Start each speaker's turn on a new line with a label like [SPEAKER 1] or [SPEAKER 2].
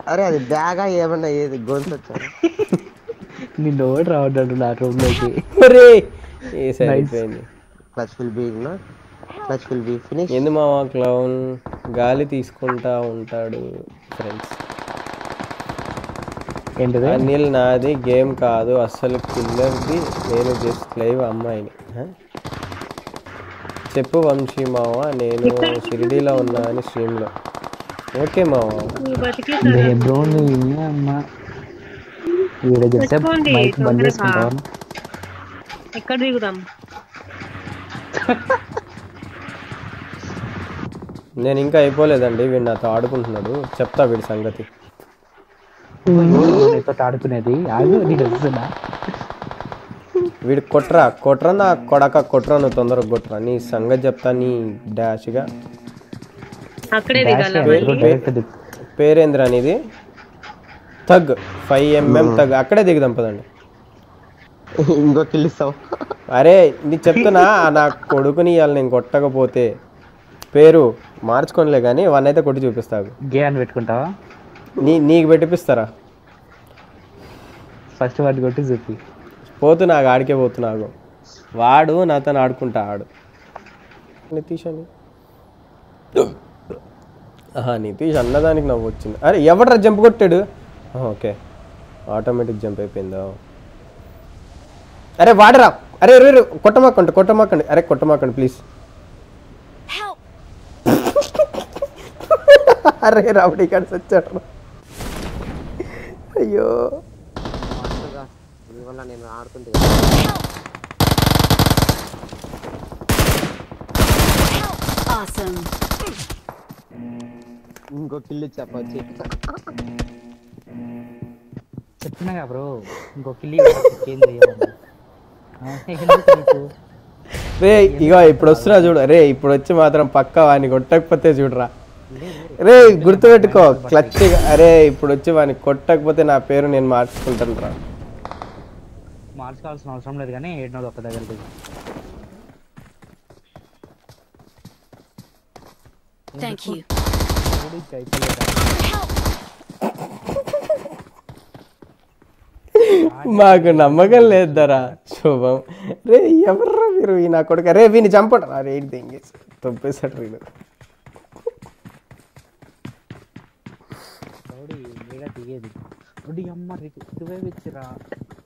[SPEAKER 1] అరే అది బ్యాగా ఏమన్నా ఏది గొంతు వచ్చాడు
[SPEAKER 2] నిన్ను ఓడి రావద్దు నా రూమ్ లోకి
[SPEAKER 3] ఒరే ఏ సరిపోయింది
[SPEAKER 1] క్లచ్ ఫిల్ బీ క్లచ్ ఫిల్ బీ ఫినిష్
[SPEAKER 3] ఎందు మావా క్లౌన్ గాలి తీసుకుంటా ఉంటాడు ఫ్రెండ్స్
[SPEAKER 2] ఏంటిది
[SPEAKER 3] అనిల్ నాది గేమ్ కాదు అస్సలు కిల్లర్ది నేను జస్ట్ లైవ్ అమ్మాయిని హ? చెప్పు వంశీ మావ నేను షిరిడీలో ఉన్నా అని స్ట్రీమ్లో ఓకే మావ
[SPEAKER 4] నువ్వు బతికి
[SPEAKER 2] బ్రో నువ్వు అమ్మా వీడ చెప్తే
[SPEAKER 4] తెచ్చుకోండి,
[SPEAKER 2] మైక్ బంద్
[SPEAKER 4] తొందరగా.
[SPEAKER 2] చేసుకుంటావా
[SPEAKER 4] ఎక్కడ దిగుదాం
[SPEAKER 3] నేను ఇంకా అయిపోలేదండి వీడు నాతో ఆడుకుంటున్నాడు చెప్తా వీడి సంగతి
[SPEAKER 2] నీతో ఆడుకునేది ఆగు నీకు వస్తుందా
[SPEAKER 3] వీడు కొట్రా కొట్రా నా కొడక కొట్రా నువ్వు తొందరగా కొట్రా నీ సంగతి చెప్తా నీ డాష్గా
[SPEAKER 4] అక్కడే దిగాల
[SPEAKER 2] డైరెక్ట్ దిక్కు.
[SPEAKER 3] పేరేంద్ర అనేది తగ్ ఫైవ్ ఎంఎం తగ్ అక్కడే దిగుదాం పదండి
[SPEAKER 1] ఇంకో కిల్ ఇస్తావు
[SPEAKER 3] అరే నీ చెప్తున్నా నా కొడుకుని ఇవాళ నేను కొట్టకపోతే పేరు మార్చుకోనిలే కానీ వాడిని అయితే కొట్టి చూపిస్తావు
[SPEAKER 2] గే అని పెట్టుకుంటావా
[SPEAKER 3] నీ నీకు పెట్టిపిస్తారా
[SPEAKER 2] ఫస్ట్ వాటి కొట్టి చూపి
[SPEAKER 3] పోతు నాకు ఆడికే పోతున్నాగు వాడు నాతో ఆడుకుంటా ఆడు నితీష్ అని ఆహా నితీష్ అన్నదానికి నవ్వు వచ్చింది అరే ఎవడ్రా జంప్ కొట్టాడు ఆహా, ఓకే ఆటోమేటిక్ జంప్ అయిపోయిందా అరే వాడరా అరే రే రే, కొట్టమాకండి కొట్టమాకండి అరే కొట్టమాకండి ప్లీజ్ అరే రాబడి కాడ సచ్చాడు అయ్యో
[SPEAKER 1] నీ వల్ల నేను ఆడుతుంటే
[SPEAKER 5] Awesome.
[SPEAKER 1] ఇంకో కిల్ చెప్పొచ్చి
[SPEAKER 2] చెప్తున్నా బ్రో ఇంకో కిల్లి ఏం చేయమని ఎందుకు నీకు?
[SPEAKER 3] రే ఇగో ఇప్పుడు వస్తున్నా చూడు రే ఇప్పుడు వచ్చి మాత్రం పక్క వాడిని కొట్టకపోతే చూడరా రే గుర్తుపెట్టుకో క్లచ్ అరే ఇప్పుడు వచ్చి వాడిని కొట్టకపోతే నా పేరు నేను మార్చుకుంటాను రా
[SPEAKER 2] మార్చుకోవాల్సిన అవసరం లేదు కానీ ఏడునోది ఒక దగ్గర దిగు.
[SPEAKER 5] Thank you.
[SPEAKER 2] ఇప్పుడు ఇంకా అయిపోలేదా?
[SPEAKER 3] మాకు నమ్మకం లేదరా శుభం రే ఎవర్రా మీరు ఈ నా కొడుక రే వీని చంపడు రే దెంగేసి తొప్పేసాడు వీడు
[SPEAKER 2] రౌడీ మీగా దిగేది రౌడీ అమ్మ రివైవ్ ఇచ్చిరా